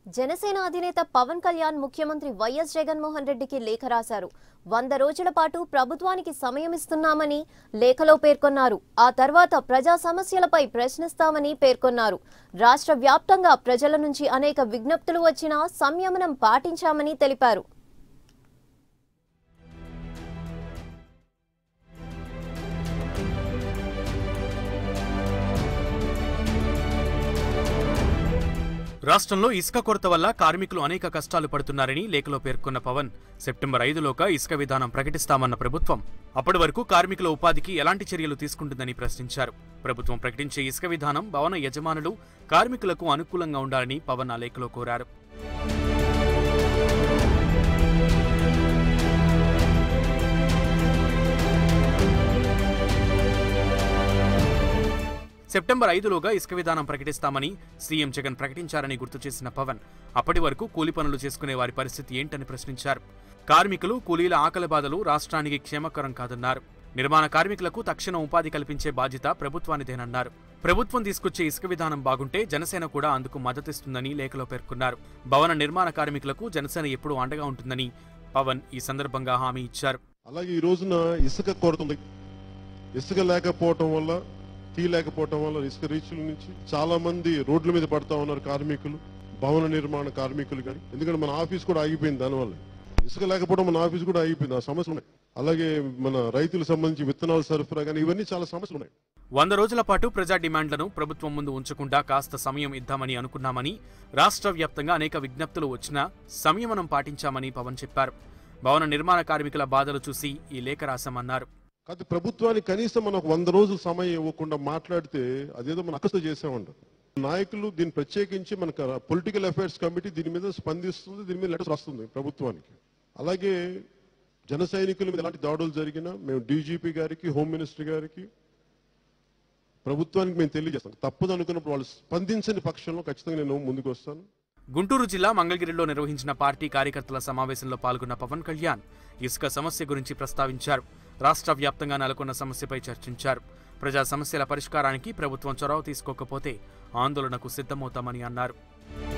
జనసేన అధినేత పవన్ కళ్యాణ్ ముఖ్యమంత్రి వైఎస్ జగన్మోహన్ రెడ్డికి లేఖ రాశారు వంద రోజుల పాటు ప్రభుత్వానికి సమయం ఇస్తున్నామని లేఖలో పేర్కొన్నారు ఆ తర్వాత ప్రజా సమస్యలపై ప్రశ్నిస్తామని పేర్కొన్నారు రాష్ట్ర వ్యాప్తంగా ప్రజల నుంచి అనేక విజ్ఞప్తులు వచ్చినా సంయమనం పాటించామని తెలిపారు రాష్ట్రంలో ఇసుక కొరత వల్ల కార్మికులు అనేక కష్టాలు పడుతున్నారని లేఖలో పేర్కొన్న పవన్ సెప్టెంబర్ ఐదులోగా ఇసుక విధానం ప్రకటిస్తామన్న ప్రభుత్వం అప్పటి వరకు కార్మికుల ఉపాధికి ఎలాంటి చర్యలు తీసుకుంటుందని ప్రశ్నించారు ప్రభుత్వం ప్రకటించే ఇసుక విధానం భవన యజమానులు కార్మికులకు అనుకూలంగా ఉండాలని పవన్ ఆ లేఖలో కోరారు సెప్టెంబర్ ఐదులోగా ఇసుక విధానం ప్రకటిస్తామని సీఎం జగన్ ప్రకటించారని గుర్తు చేసిన పవన్ అప్పటి వరకు కూలి పనులు చేసుకునే వారి పరిస్థితి ఏంటని ప్రశ్నించారు కార్మికులు కూలీల ఆకలి బాధలు రాష్ట్రానికి క్షేమకరం కాదన్నారు నిర్మాణ కార్మికులకు తక్షణ ఉపాధి కల్పించే బాధ్యత ప్రభుత్వానిదేనన్నారు ప్రభుత్వం తీసుకొచ్చే ఇసుక విధానం బాగుంటే జనసేన కూడా అందుకు మద్దతిస్తుందని లేఖలో పేర్కొన్నారు భవన నిర్మాణ కార్మికులకు జనసేన ఎప్పుడూ అండగా ఉంటుందని పవన్ ఈ సందర్భంగా హామీ ఇచ్చారు అలాగే ఈ రోజున ఇసుక కొరత ఉంది ఇసుక లేకపోవటం వల్ల టీ లేకపోవటం వల్ల ఇసుక రీచ్ల నుంచి చాలా మంది రోడ్ల మీద పడతా ఉన్నారు కార్మికులు భవన నిర్మాణ కార్మికులు కానీ ఎందుకంటే మన ఆఫీస్ కూడా ఆగిపోయింది దానివల్ల ఇసుక లేకపోవడం మన ఆఫీస్ కూడా ఆగిపోయింది ఆ సమస్యలు ఉన్నాయి అలాగే మన రైతులకు సంబంధించి విత్తనాల సరఫరా కానీ ఇవన్నీ చాలా సమస్యలు ఉన్నాయి వంద రోజుల పాటు ప్రజా డిమాండ్లను ప్రభుత్వం ముందు ఉంచకుండా కాస్త సమయం ఇద్దామని అనుకున్నామని రాష్ట్ర వ్యాప్తంగా అనేక విజ్ఞప్తులు వచ్చినా సంయమనం పాటించామని పవన్ చెప్పారు భవన నిర్మాణ కార్మికుల బాధలు చూసి ఈ లేఖ రాశామన్నారు కాదు ప్రభుత్వానికి కనీసం మనం ఒక వంద రోజులు సమయం ఇవ్వకుండా మాట్లాడితే అదేదో మన అక్కస్తో చేసామంట నాయకులు దీన్ని ప్రత్యేకించి మనకు పొలిటికల్ అఫైర్స్ కమిటీ దీని మీద స్పందిస్తుంది దీని మీద లెటర్స్ వస్తుంది ప్రభుత్వానికి అలాగే జన సైనికుల మీద ఎలాంటి దాడులు జరిగినా మేము డీజీపీ గారికి హోమ్ మినిస్టర్ గారికి ప్రభుత్వానికి మేము తెలియజేస్తాం తప్పదు అనుకున్నప్పుడు వాళ్ళు స్పందించని పక్షంలో ఖచ్చితంగా నేను ముందుకు వస్తాను గుంటూరు జిల్లా మంగళగిరిలో నిర్వహించిన పార్టీ కార్యకర్తల సమావేశంలో పాల్గొన్న పవన్ కళ్యాణ్ ఇసుక సమస్య గురించి ప్రస్తావించారు రాష్ట్ర వ్యాప్తంగా నెలకొన్న సమస్యపై చర్చించారు ప్రజా సమస్యల పరిష్కారానికి ప్రభుత్వం చొరవ తీసుకోకపోతే ఆందోళనకు సిద్ధమవుతామని అన్నారు